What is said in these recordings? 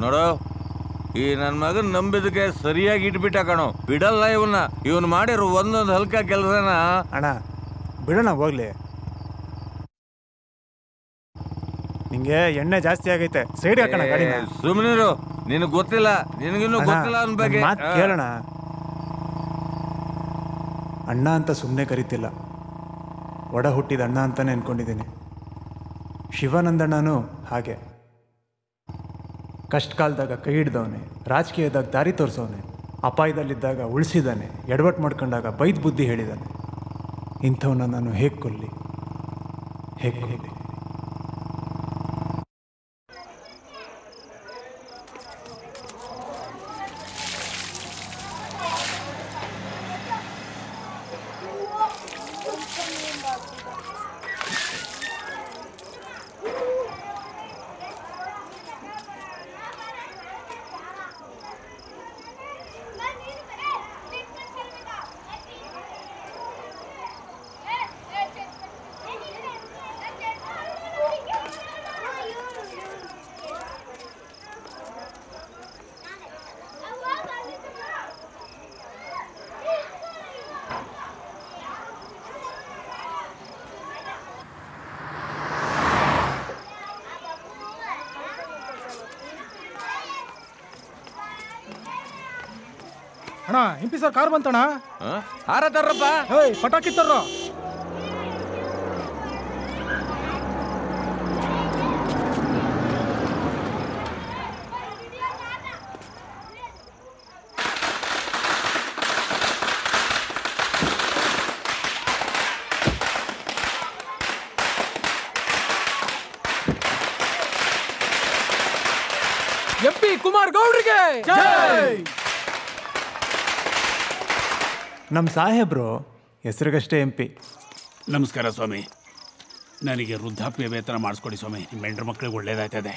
ನೋಡು ಈ ನನ್ನ ಮಗನ್ ನಂಬಿದಕ್ಕೆ ಸರಿಯಾಗಿ ಇಟ್ಬಿಟ್ಟ ಕಣೋ ಬಿಡಲ್ಲ ಇವನ್ನ ಇವನ್ ಮಾಡಿರೋ ಒಂದೊಂದು ಹಲ್ಕ ಕೆಲಸನ ಅಣ್ಣ ಬಿಡೋಣ ಹೋಗ್ಲಿ ನಿಂಗೆ ಎಣ್ಣೆ ಜಾಸ್ತಿ ಆಗೈತೆ ಸೈಡ್ ಹಾಕೋಣ ಗಾಡಿನ ಸುಮ್ಮನಿರು ನಿನಗ್ ಗೊತ್ತಿಲ್ಲ ನಿನಗಿನ್ನೂ ಅಣ್ಣ, ಗೊತ್ತಿಲ್ಲ ಅವನ ನನ್ ಬಗ್ಗೆ ಮಾತ್ ಆ. ಕೇಳೋಣ ಅಣ್ಣ ಅಂತ ಸುಮ್ಮನೆ ಕರಿತಿಲ್ಲ ಒಡ ಹುಟ್ಟಿದ ಅಣ್ಣ ಅಂತಾನೆ ಅನ್ಕೊಂಡಿದ್ದೀನಿ ಶಿವಾನಂದಣ್ಣನೂ ಹಾಗೆ ಕಷ್ಟ ಕಾಲದಾಗ ಕೈ ಹಿಡ್ದವನೆ ರಾಜಕೀಯದಾಗ ದಾರಿ ತೋರಿಸವನೆ ಅಪಾಯದಲ್ಲಿದ್ದಾಗ ಉಳಿಸಿದಾನೆ ಎಡವಟ್ಟು ಮಾಡ್ಕೊಂಡಾಗ ಬೈದ್ ಬುದ್ಧಿ ಹೇಳಿದಾನೆ ಇಂಥವನ್ನ ನಾನು ಹೇಗೆ ಕೊಲ್ಲಿ ಹೇಗೆ ಕೊಲ್ಲಿ ಅಣ್ಣ ಎಂಪಿ ಸರ್ ಕಾರ್ ಬಂತಣ್ಣ ಆ? ಹಾರ ತರ್ರಪ್ಪ ಏಯ್ ಪಟಾಕಿ ತರ್ರೋ ಎಂಪಿ ಕುಮಾರ್ ಗೌಡ್ರಿಗೆ ನಮ್ಮ ಸಾಹೇಬ್ರು ಹೆಸರಿಗಷ್ಟೇ ಎಂ ಪಿ ನಮಸ್ಕಾರ ಸ್ವಾಮಿ ನನಗೆ ವೃದ್ಧಾಪ್ಯ ವೇತನ ಮಾಡಿಸ್ಕೊಡಿ ಸ್ವಾಮಿ ನಿಮ್ಮ ಹೆಂಡ್ರ ಮಕ್ಕಳಿಗೆ ಒಳ್ಳೇದಾಯ್ತದೆ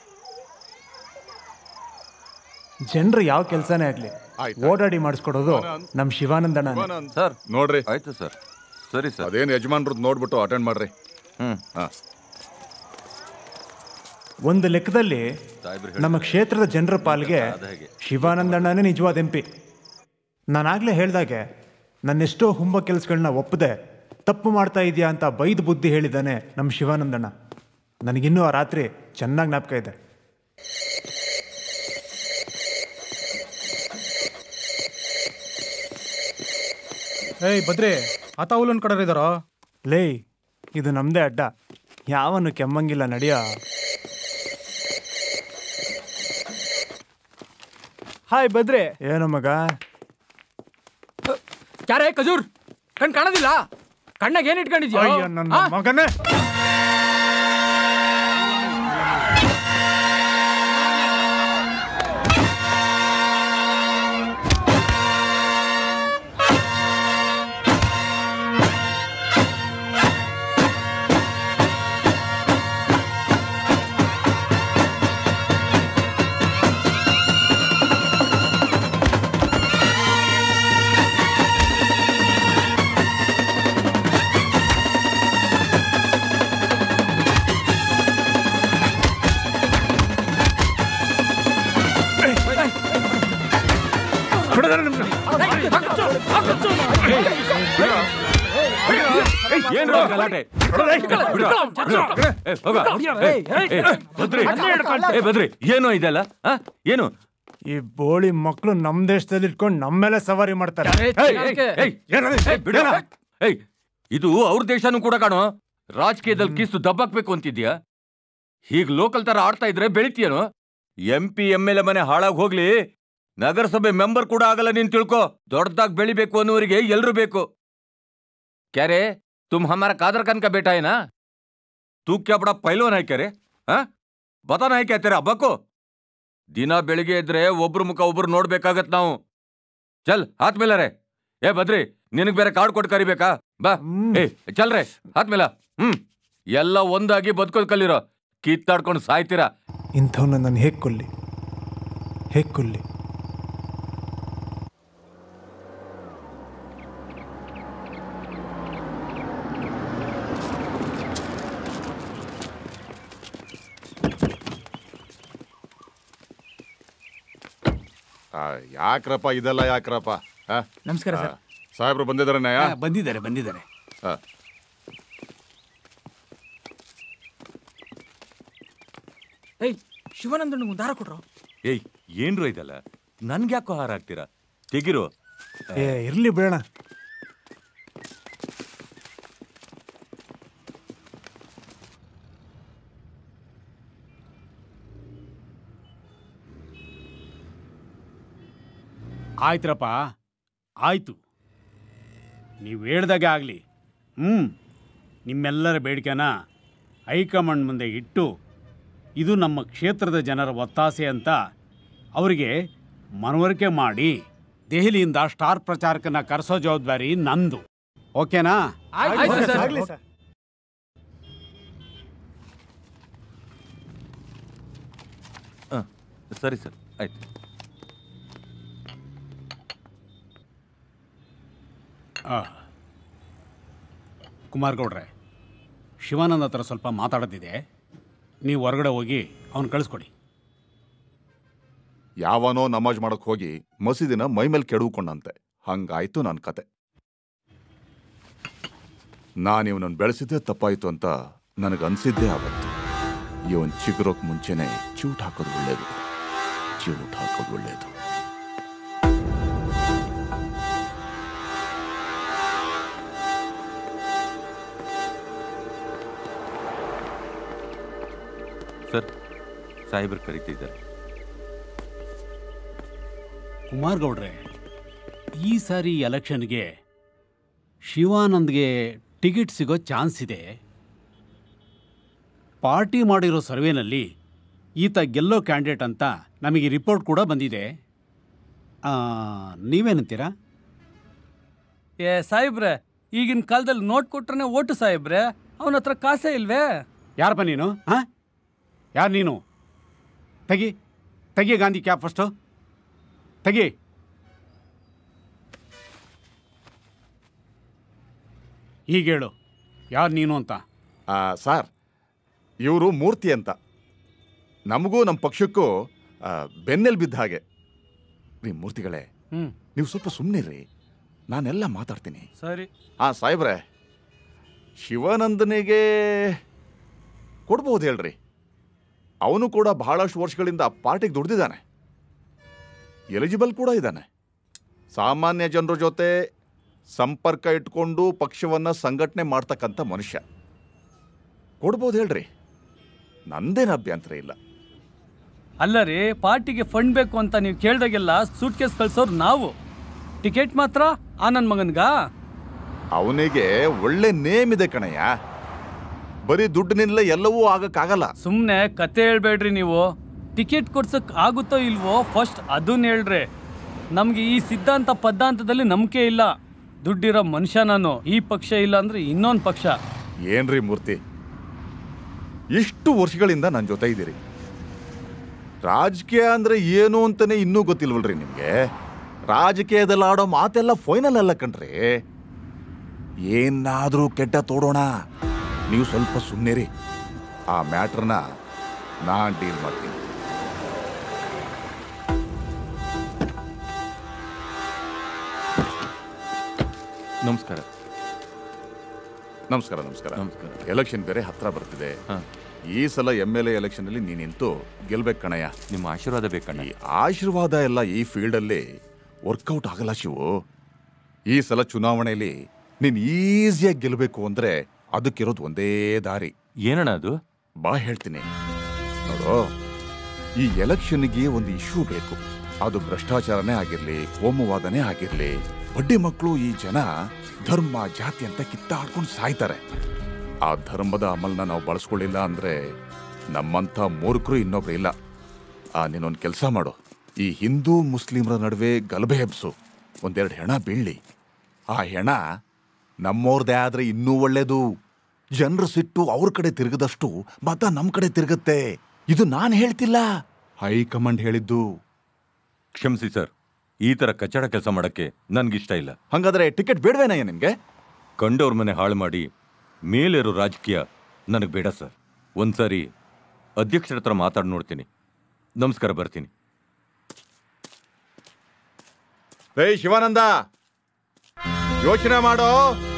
ಜನರು ಯಾವ ಕೆಲಸನೇ ಆಗಲಿ ಓಡಾಡಿ ಮಾಡಿಸ್ಕೊಡೋದು ನಮ್ಮ ಶಿವಾನಂದಣ್ಣ ಸರ್ ನೋಡ್ರಿ ಆಯ್ತು ಸರ್ ಸರಿ ಸರ್ ಅದೇನು ಯಜಮಾನ್ರದ್ದು ನೋಡ್ಬಿಟ್ಟು ಅಟೆಂಡ್ ಮಾಡ್ರಿ ಹ್ಮ್ ಹಾ ಒಂದು ಲೆಕ್ಕದಲ್ಲಿ ಸಾಹೇಬ್ರು ನಮ್ಮ ಕ್ಷೇತ್ರದ ಜನರ ಪಾಲ್ಗೆ ಅದ ಹಾಗೆ. ಶಿವಾನಂದಣ್ಣನೇ ನಿಜವಾದ ಎಂಪಿ ನಾನಾಗಲೇ ಹೇಳ್ದಾಗೆ ನನ್ನೆಷ್ಟೋ ಹುಂಬ ಕೆಲಸಗಳನ್ನ ಒಪ್ಪದೆ ತಪ್ಪು ಮಾಡ್ತಾ ಇದೆಯಾ ಅಂತ ಬೈದು ಬುದ್ಧಿ ಹೇಳಿದ್ದಾನೆ ನಮ್ಮ ಶಿವಾನಂದಣ್ಣ ನನಗಿನ್ನೂ ಆ ರಾತ್ರಿ ಚೆನ್ನಾಗಿ ಜ್ಞಾಪಕ ಇದೆ ಏಯ್ ಬದ್ರಿ ಆತ ಹುಲ್ಲನ್ ಕಡೆ ಇದಾರೋ ಲೇ ಇದು ನಮ್ಮದೇ ಅಡ್ಡ ಯಾವನು ಕೆಮ್ಮಂಗಿಲ್ಲ ನಡಿಯ ಹಾಯ್ ಬದ್ರಿ ಏನೋ ಮಗ ಯಾರೇ ಖಜೂರ್ ಕಣ್ ಕಾಣೋದಿಲ್ಲ ಕಣ್ಣಾಗ ಏನ್ ಇಟ್ಕೊಂಡಿದ್ಯೋ ಅಯ್ಯೋ ನನ್ನ ಆ? ಮಗನೇ ಏನ್ ಗಲಾಟೆ ಬಿಡು. ಏ, ಹೋಗ. ಏ, ಏ, ಬದ್ರಿ ಏ ಬದ್ರಿ ಏನು ಇದೆಲ್ಲ ಆ? ಏನು ಈ ಬೋಳಿ ಮಕ್ಕಳು ನಮ್ಮ ದೇಶದಲ್ಲಿ ಇಟ್ಕೊಂಡು ನಮ್ಮ ಮೇಲೆ ಸವಾರಿ ಮಾಡ್ತಾರೆ ಯಾರೇ ಏಯ್, ಏಯ್, ಚಿನ್ನಕ್ಕೆ? ಏಯ್, ಏಯ್, ಬಿಡೋಣ. ಏಯ್ ಇದು ಅವ್ರ ದೇಶನೂ ಕೂಡ ಕಾಣೋ ರಾಜಕೀಯದಲ್ಲಿ ಕಿಸ್ತು ದಬ್ಬಾಕ್ಬೇಕು ಅಂತಿದ್ಯಾ ಹೀಗ್ ಲೋಕಲ್ ತರ ಆಡ್ತಾ ಇದ್ರೆ ಬೆಳಿತೀಯನು M P M L A ಮನೆ ಹಾಳಾಗ್ ಹೋಗ್ಲಿ ನಗರಸಭೆ ಮೆಂಬರ್ ಕೂಡ ಆಗಲ್ಲ ನೀನ್ ತಿಳ್ಕೊ ದೊಡ್ಡದಾಗ್ ಬೆಳಿಬೇಕು ಅನ್ನೋರಿಗೆ ಎಲ್ರು ಬೇಕು ಕ್ಯಾರೆ ತುಮ್ ಹಮಾರ ಕಾದರ್ ಕನ್ಕ ಬೇಟ ಏನಾ ತೂ ಕ್ಯಾ ಬಡ ಪೈಲ್ವಾನ್ ಹಾಕ್ಯಾರೆ ಹಾ ಬತಾನ ಹಾಕ್ಯಾತಾರೆ ಹಬ್ಬಕ್ಕೋ ದಿನ ಬೆಳಿಗ್ಗೆ ಇದ್ರೆ ಒಬ್ರು ಮುಖ ಒಬ್ರು ನೋಡ್ಬೇಕಾಗತ್ ನಾವು ಚಲ್ ಹಾತ್ ಮೇಲರೆ ಏ ಬದ್ರಿ ನಿನಗ್ ಬೇರೆ ಕಾರ್ಡ್ ಕೊಟ್ಟು ಕರಿಬೇಕಾ ಬಾ ಏ ಚಲ್ರೆ ಹಾತ್ ಮೇಲ ಹ್ಮ್ ಎಲ್ಲ ಒಂದಾಗಿ ಬದುಕೋದ್ ಕಲಿರೋ ಕಿತ್ತಾಡ್ಕೊಂಡು ಸಾಯ್ತೀರಾ ಇಂಥವನ್ನ ನಾನು ಹೇಗೆ ಕೊಲ್ಲಿ ಹೇಗೆ ಕೊಲ್ಲಿ ಆ, ಯಾಕ್ರಪ್ಪ ಇದೆಲ್ಲ ಯಾಕ್ರಪ್ಪ ಆ? ನಮಸ್ಕಾರ ಆ, ಸರ್ ಸಾಹೇಬ್ರು ಬಂದಿದ್ದಾರೆ ಆ, ಬಂದಿದ್ದಾರೆ ಬಂದಿದ್ದಾರೆ ಏಯ್ ಶಿವಾನಂದನಿಗೆ ಒಂದು ದಾರ ಕೊಟ್ರು ಏಯ್ ಏನ್ರು ಇದಲ್ಲ ನನ್ಗೆ ಯಾಕೋ ಹಾರ ಹಾಕ್ತೀರಾ ತೆಗಿರೋ ಏ ಇರ್ಲಿ ಬೇಡ ಆಯ್ತ್ರಪ್ಪ ಆಯ್ತು ನೀವು ಹೇಳ್ದಾಗೆ ಆಗಲಿ ಹ್ಞೂ ನಿಮ್ಮೆಲ್ಲರ ಬೇಡಿಕೆನ ಹೈಕಮಾಂಡ್ ಮುಂದೆ ಇಟ್ಟು ಇದು ನಮ್ಮ ಕ್ಷೇತ್ರದ ಜನರ ಒತ್ತಾಸೆ ಅಂತ ಅವರಿಗೆ ಮನವರಿಕೆ ಮಾಡಿ ದೆಹಲಿಯಿಂದ ಸ್ಟಾರ್ ಪ್ರಚಾರಕನ ಕರೆಸೋ ಜವಾಬ್ದಾರಿ ನಂದು ಓಕೆನಾ ಆಯ್ತು ಸರ್ ಆಗ್ಲಿ ಸರ್ ಹ, ಸರಿ ಸರ್ ಆಯ್ತು ಕುಮಾರ್ ಗೌಡ್ರೆ ಶಿವಾನಂದ ಹತ್ರ ಸ್ವಲ್ಪ ಮಾತಾಡೋದಿದೆ ನೀವು ಹೊರಗಡೆ ಹೋಗಿ ಅವ್ನು ಕಳಿಸ್ಕೊಡಿ ಯಾವನೋ ನಮಾಜ್ ಮಾಡಕ್ ಹೋಗಿ ಮಸೀದಿನ ಮೈ ಮೇಲೆ ಕೆಡವುಕೊಂಡಂತೆ ಹಂಗಾಯ್ತು ನನ್ನ ಕತೆ ನಾನು ಇವನನ್ನು ಬೆಳೆಸಿದ್ದೆ ತಪ್ಪಾಯ್ತು ಅಂತ ನನಗನ್ಸಿದ್ದೇ ಆವತ್ತು ಇವನ್ ಚಿಗುರೋಕ್ ಮುಂಚೆನೆ ಚೂಟ್ ಹಾಕೋದು ಒಳ್ಳೇದು ಚೂಟ್ ಹಾಕೋದು ಒಳ್ಳೇದು ಸರ್ ಸಾಹೇಬ್ರು ಕರಿತಿದ್ದಾರೆ ಕುಮಾರ್ ಗೌಡ್ರೆ ಈ ಸಾರಿ ಎಲೆಕ್ಷನ್ಗೆ ಶಿವಾನಂದ್ಗೆ ಟಿಕೆಟ್ ಸಿಗೋ ಚಾನ್ಸ್ ಇದೆ ಪಾರ್ಟಿ ಮಾಡಿರೋ ಸರ್ವೇನಲ್ಲಿ ಈತ ಗೆಲ್ಲೋ ಕ್ಯಾಂಡಿಡೇಟ್ ಅಂತ ನಮಗೆ ರಿಪೋರ್ಟ್ ಕೂಡ ಬಂದಿದೆ ಆ, ನೀವೇನಂತೀರಾ ಏ ಸಾಹೇಬ್ರೆ ಈಗಿನ ಕಾಲದಲ್ಲಿ ನೋಟ್ ಕೊಟ್ರೆ ಓಟು ಸಾಹೇಬ್ರೆ ಅವನ ಹತ್ರ ಕಾಸೇ ಇಲ್ವೇ ಯಾರಪ್ಪ ನೀನು ಹಾಂ ಯಾರು ನೀನು ತೆಗಿ ತೆಗಿ ಗಾಂಧಿ ಕ್ಯಾಪ್ ಫಸ್ಟು ತೆಗಿ ಈಗ ಹೇಳು ಯಾರು ನೀನು ಅಂತ ಆ, ಸಾರ್ ಇವರು ಮೂರ್ತಿ ಅಂತ ನಮಗೂ ನಮ್ಮ ಪಕ್ಷಕ್ಕೂ ಆ, ಬೆನ್ನೆಲ್ ಬಿದ್ದ ಹಾಗೆ ರೀ ಮೂರ್ತಿಗಳೇ ಹ್ಮ್ ನೀವು ಸ್ವಲ್ಪ ಸುಮ್ಮನಿರಿ ನಾನೆಲ್ಲ ಮಾತಾಡ್ತೀನಿ ಸರಿ ಆ ಸಾಹೇಬ್ರೆ ಶಿವಾನಂದನಿಗೆ ಕೊಡ್ಬೋದು ಹೇಳ್ರಿ ಅವನು ಕೂಡ ಬಹಳಷ್ಟು ವರ್ಷಗಳಿಂದ ಪಾರ್ಟಿಗೆ ದುಡ್ದಿದ್ದಾನೆ ಎಲಿಜಿಬಲ್ ಕೂಡ ಇದ್ದಾನೆ ಸಾಮಾನ್ಯ ಜನರ ಜೊತೆ ಸಂಪರ್ಕ ಇಟ್ಕೊಂಡು ಪಕ್ಷವನ್ನು ಸಂಘಟನೆ ಮಾಡ್ತಕ್ಕಂಥ ಮನುಷ್ಯ ಕೊಡ್ಬೋದು ಹೇಳ್ರಿ ನಂದೇನು ಅಭ್ಯಂತರ ಇಲ್ಲ ಅಲ್ಲ ರೀ ಪಾರ್ಟಿಗೆ ಫಂಡ್ ಬೇಕು ಅಂತ ನೀವು ಕೇಳ್ದಾಗೆಲ್ಲ ಸೂಟ್ ಕೇಸ್ ಕಳ್ಸೋರು ನಾವು ಟಿಕೆಟ್ ಮಾತ್ರ ಆ ನನ್ನ ಮಗನ್ಗ ಅವನಿಗೆ ಒಳ್ಳೆ ನೇಮ್ ಇದೆ ಕಣಯ್ಯ ಬರೀ ದುಡ್ಡಿನಿಂದಲೇ ಎಲ್ಲವೂ ಆಗಕ್ಕಾಗಲ್ಲ ಸುಮ್ಮನೆ ಕತೆ ಹೇಳ್ಬೇಡ್ರಿ ನೀವು ಟಿಕೆಟ್ ಕೊಡ್ಸಕ್ ಆಗುತ್ತೋ ಇಲ್ವೋ ಫಸ್ಟ್ ಅದನ್ನ ಹೇಳ್ರಿ ನಮ್ಗೆ ಈ ಸಿದ್ಧಾಂತ ಪದ್ಧಾಂತದಲ್ಲಿ ನಂಬಿಕೆ ಇಲ್ಲ ದುಡ್ಡಿರೋ ಮನುಷ್ಯ ನಾನು ಈ ಪಕ್ಷ ಇಲ್ಲ ಅಂದ್ರೆ ಇನ್ನೊಂದು ಪಕ್ಷ ಏನ್ರಿ ಮೂರ್ತಿ ಇಷ್ಟು ವರ್ಷಗಳಿಂದ ನನ್ನ ಜೊತೆ ಇದ್ದೀರಿ ರಾಜಕೀಯ ಅಂದ್ರೆ ಏನು ಅಂತಾನೆ ಇನ್ನೂ ಗೊತ್ತಿಲ್ವಲ್ರಿ ನಿಮ್ಗೆ ರಾಜಕೀಯದಲ್ಲಿ ಆಡೋ ಮಾತೆಲ್ಲ ಫೈನಲ್ ಅಲ್ಲ ಕಣ್ರಿ ಏನಾದ್ರೂ ಕೆಟ್ಟ ತೋಡೋಣ ನೀವು ಸ್ವಲ್ಪ ಸುಮ್ಮನಿರಿ ಆ ಮ್ಯಾಟ್ರನ್ನ ನಾನ್ ಡೀಲ್ ಮಾಡ್ತೀನಿ ನಮಸ್ಕಾರ ನಮಸ್ಕಾರ ನಮಸ್ಕಾರ ನಮಸ್ಕಾರ. ಎಲೆಕ್ಷನ್ ಬೇರೆ ಹತ್ರ ಬರ್ತಿದೆ ಹಾ. ಈ ಸಲ ಎಮ್ ಎಲ್ ಎ ಎಲೆಕ್ಷನ್ ಅಲ್ಲಿ ನೀನ್ ನಿಂತು ಗೆಲ್ಬೇಕು ಕಣಯ್ಯ ನಿಮ್ಮ ಆಶೀರ್ವಾದ ಬೇಕಣ್ಣ ಈ ಆಶೀರ್ವಾದ ಎಲ್ಲ ಈ ಫೀಲ್ಡಲ್ಲಿ ವರ್ಕೌಟ್ ಆಗಲ್ಲ ಶಿವು ಈ ಸಲ ಚುನಾವಣೆಯಲ್ಲಿ ನೀನ್ ಈಸಿಯಾಗಿ ಗೆಲ್ಲಬೇಕು ಅಂದ್ರೆ ಅದಕ್ಕಿರೋದು ಒಂದೇ ದಾರಿ ಏನಣ್ಣ ಅದು ಬಾ ಹೇಳ್ತೀನಿ ನೋಡು ಈ ಎಲೆಕ್ಷನ್ಗೆ ಒಂದು ಇಶ್ಯೂ ಬೇಕು ಅದು ಭ್ರಷ್ಟಾಚಾರನೇ ಆಗಿರ್ಲಿ ಕೋಮುವಾದನೇ ಆಗಿರ್ಲಿ ಬಡ್ಡಿ ಮಕ್ಕಳು ಈ ಜನ ಧರ್ಮ ಜಾತಿ ಅಂತ ಕಿತ್ತಾಡ್ಕೊಂಡು ಸಾಯ್ತಾರೆ ಆ ಧರ್ಮದ ಅಮಲ್ನ ನಾವು ಬಳಸ್ಕೊಳ್ಳಿಲ್ಲ ಅಂದ್ರೆ ನಮ್ಮಂಥ ಮೂರ್ಖರು ಇನ್ನೊಬ್ರು ಇಲ್ಲ ಆ ನೀನೊಂದು ಕೆಲಸ ಮಾಡು ಈ ಹಿಂದೂ ಮುಸ್ಲಿಮರ ನಡುವೆ ಗಲಭೆ ಎಬ್ಸು ಒಂದೆರಡು ಹೆಣ ಬೀಳ್ಲಿ ಆ ಹೆಣ ನಮ್ಮವ್ರದೇ ಆದ್ರೆ ಇನ್ನೂ ಒಳ್ಳೇದು ಜನರ ಸಿಟ್ಟು ಅವ್ರ ಕಡೆ ತಿರುಗದಷ್ಟು ಮತ ನಮ್ಮ ಕಡೆ ತಿರುಗತ್ತೆ ಇದು ನಾನು ಹೇಳ್ತಿಲ್ಲ ಹೈಕಮಾಂಡ್ ಹೇಳಿದ್ದು ಕ್ಷಮಿಸಿ ಸರ್ ಈ ತರ ಕಚ್ಚಡ ಕೆಲಸ ಮಾಡಕ್ಕೆ ನನ್ಗಿಷ್ಟ ಇಲ್ಲ ಹಂಗಾದ್ರೆ ಟಿಕೆಟ್ ಬೇಡವೇನಯ್ಯ ನಿಮ್ಗೆ ಕಂಡವ್ರ ಮನೆ ಹಾಳು ಮಾಡಿ ಮೇಲೇರೋ ರಾಜಕೀಯ ನನಗೆ ಬೇಡ ಸರ್ ಒಂದ್ಸಾರಿ ಅಧ್ಯಕ್ಷರ ಹತ್ರ ಮಾತಾಡಿ ನೋಡ್ತೀನಿ ನಮಸ್ಕಾರ ಬರ್ತೀನಿ ಏಯ್ ಶಿವಾನಂದ ಯೋಚನೆ ಮಾಡೋ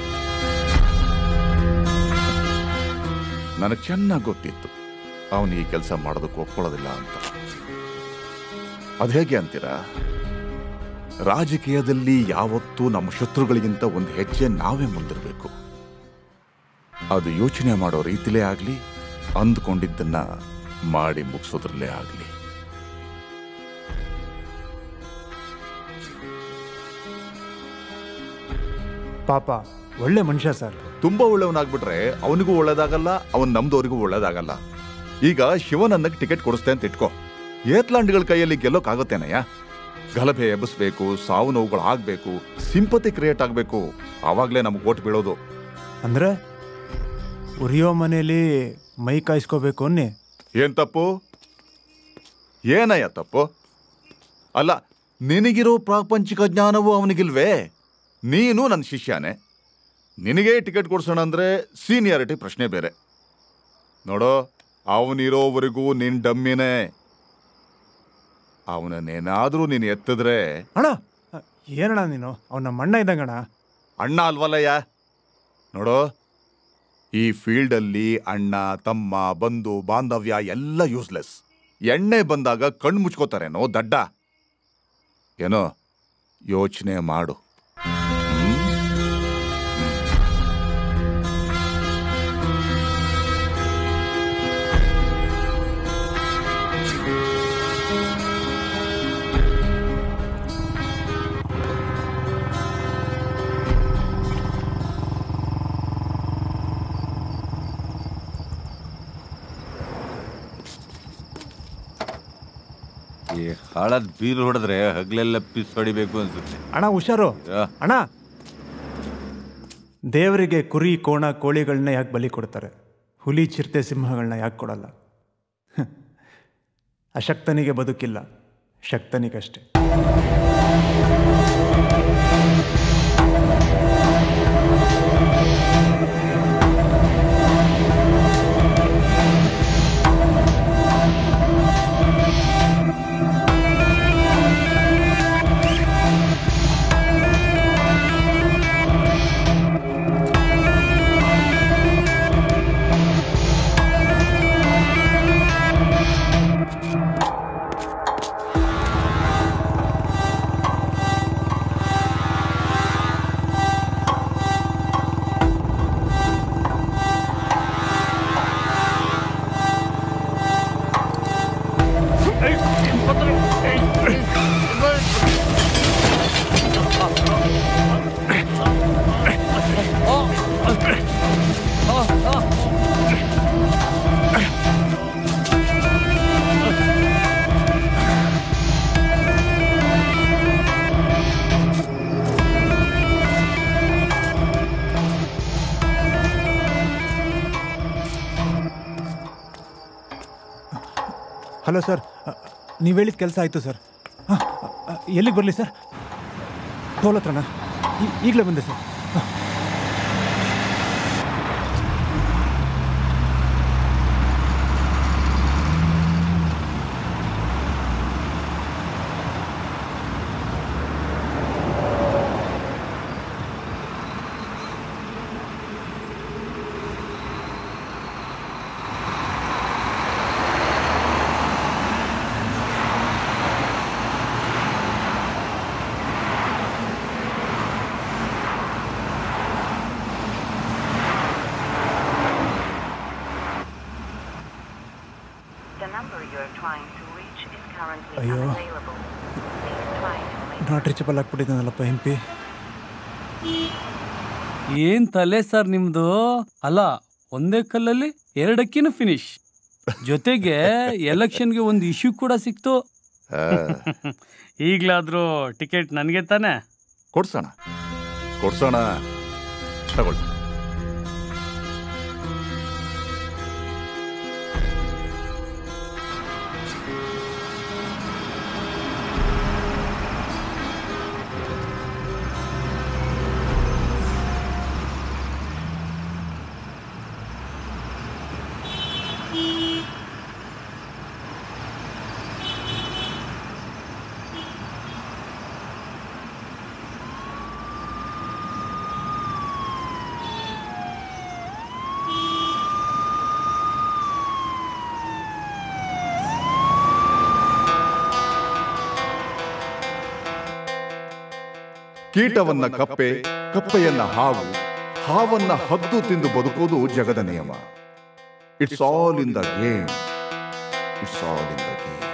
ನನಗೆ ಚೆನ್ನಾಗಿ ಗೊತ್ತಿತ್ತು ಅವನು ಈ ಕೆಲಸ ಮಾಡೋದಕ್ಕೆ ಒಪ್ಕೊಳ್ಳೋದಿಲ್ಲ ಅಂತ ಅದು ಹೇಗೆ ಅಂತೀರಾ ರಾಜಕೀಯದಲ್ಲಿ ಯಾವತ್ತೂ ನಮ್ಮ ಶತ್ರುಗಳಿಗಿಂತ ಒಂದು ಹೆಜ್ಜೆ ನಾವೇ ಮುಂದಿರಬೇಕು ಅದು ಯೋಚನೆ ಮಾಡೋ ರೀತಿಲೇ ಆಗಲಿ ಅಂದ್ಕೊಂಡಿದ್ದನ್ನ ಮಾಡಿ ಮುಗಿಸೋದ್ರಲ್ಲೇ ಆಗಲಿ ಪಾಪ ಒಳ್ಳೆ ಮನುಷ್ಯ ಸರ್ ತುಂಬಾ ಒಳ್ಳೆಯವನಾಗ್ಬಿಟ್ರೆ ಅವನಿಗೂ ಒಳ್ಳೇದಾಗಲ್ಲ ಅವನ್ ನಮ್ದವ್ರಿಗೂ ಒಳ್ಳೇದಾಗಲ್ಲ ಈಗ ಶಿವನನ್ನಕ್ಕೆ ಟಿಕೆಟ್ ಕೊಡಿಸ್ತೆ ಅಂತ ಇಟ್ಕೋ ಏತ್ಲಾಂಡ್ಗಳ ಕೈಯಲ್ಲಿ ಗೆಲ್ಲೋಕ್ಕಾಗತ್ತೇನಯ್ಯ ಗಲಭೆ ಎಬ್ಬಿಸ್ಬೇಕು ಸಾವು ನೋವುಗಳು ಆಗ್ಬೇಕು ಸಿಂಪತಿ ಕ್ರಿಯೇಟ್ ಆಗ್ಬೇಕು ಆವಾಗ್ಲೇ ನಮ್ಗೆ ಓಟ್ ಬೀಳೋದು ಅಂದ್ರೆ ಉರಿಯೋ ಮನೇಲಿ ಮೈ ಕಾಯಿಸ್ಕೋಬೇಕು ಅನ್ನಿ ಏನ್ ತಪ್ಪು ಏನಯ್ಯ ತಪ್ಪು ಅಲ್ಲ ನಿನಗಿರೋ ಪ್ರಾಪಂಚಿಕ ಜ್ಞಾನವೂ ಅವನಿಗಿಲ್ವೇ ನೀನು ನನ್ನ ಶಿಷ್ಯನೇ ನಿನಗೆ ಟಿಕೆಟ್ ಕೊಡ್ಸೋಣ ಅಂದ್ರೆ ಸೀನಿಯಾರಿಟಿ ಪ್ರಶ್ನೆ ಬೇರೆ ನೋಡೋ ಅವನಿರೋವರೆಗೂ ನಿನ್ ಡಮ್ಮಿನೇ ಅವನನ್ನೇನಾದ್ರೂ ನೀನು ಎತ್ತಿದ್ರೆ ಅಣ್ಣ ಏನಣ್ಣ ನೀನು ಅವನ ಮಣ್ಣ ಇದ್ದಂಗಣ್ಣ ಅಣ್ಣ ಅಲ್ವಲ್ಲಯ್ಯ ನೋಡು ಈ ಫೀಲ್ಡಲ್ಲಿ ಅಣ್ಣ ತಮ್ಮ ಬಂಧು ಬಾಂಧವ್ಯ ಎಲ್ಲ ಯೂಸ್ಲೆಸ್ ಎಣ್ಣೆ ಬಂದಾಗ ಕಣ್ಣು ಮುಚ್ಕೋತಾರೇನೋ ದಡ್ಡ ಏನೋ ಯೋಚನೆ ಮಾಡು ಹ್ಮ್? ಈ ಹಾಳಾದ ಬೀರ್ ಹೊಡೆದ್ರೆ ಹಗ್ಲೆಲ್ಲ ಪಿಸ್ ಹೊಡಿಬೇಕು ಅನ್ಸುತ್ತೆ ಅಣ್ಣ ಹುಷಾರು ಯಾ. ಅಣ್ಣ ದೇವರಿಗೆ ಕುರಿ ಕೋಣ ಕೋಳಿಗಳನ್ನ ಯಾಕೆ ಬಲಿ ಕೊಡ್ತಾರೆ ಹುಲಿ ಚಿರತೆ ಸಿಂಹಗಳನ್ನ ಯಾಕೆ ಕೊಡಲ್ಲ ಹ್. ಅಶಕ್ತನಿಗೆ ಬದುಕಿಲ್ಲ ಶಕ್ತನಿಗಷ್ಟೇ ಹಲೋ ಸರ್ ನೀವು ಹೇಳಿದ ಕೆಲಸ ಆಯಿತು ಸರ್ ಹಾಂ ಎಲ್ಲಿಗೆ ಬರಲಿ ಸರ್ ಟೋಲ್ ಹತ್ರನಾ ಈ- ಈಗಲೇ ಬಂದೆ ಸರ್ ಹಾಂ The number you are trying to reach is currently ಅಯ್ಯೋ. unavailable. Please try to make not reachable ಆಗ್ಬಿಟ್ಟಿದ್ದಾನಲ್ಲಪ್ಪ ಎಂ ಪಿ ಏನ್ ತಲೆ ಸರ್ ನಿಮ್ದು ಅಲ್ಲ ಒಂದೇ ಕಲ್ಲಲ್ಲಿ ಎರಡಕ್ಕಿನೂ ಫಿನಿಶ್ ಜೊತೆಗೆ ಎಲೆಕ್ಷನ್ಗೆ ಒಂದು ಇಶ್ಯೂ ಕೂಡ ಸಿಕ್ತು ಆ, ಈಗ್ಲಾದ್ರೂ ಟಿಕೆಟ್ ನನಗೆ ತಾನೆ ಕೊಡ್ಸೋಣ ಕೊಡ್ಸೋಣ ತಗೊಳ್ಳಿ ಕೀಟವನ್ನ ಕಪ್ಪೆ ಕಪ್ಪೆಯನ್ನ ಹಾವು ಹಾವನ್ನ ಹದ್ದು ತಿಂದು ಬದುಕೋದು ಜಗದ ನಿಯಮ it's all in the game it's all in the game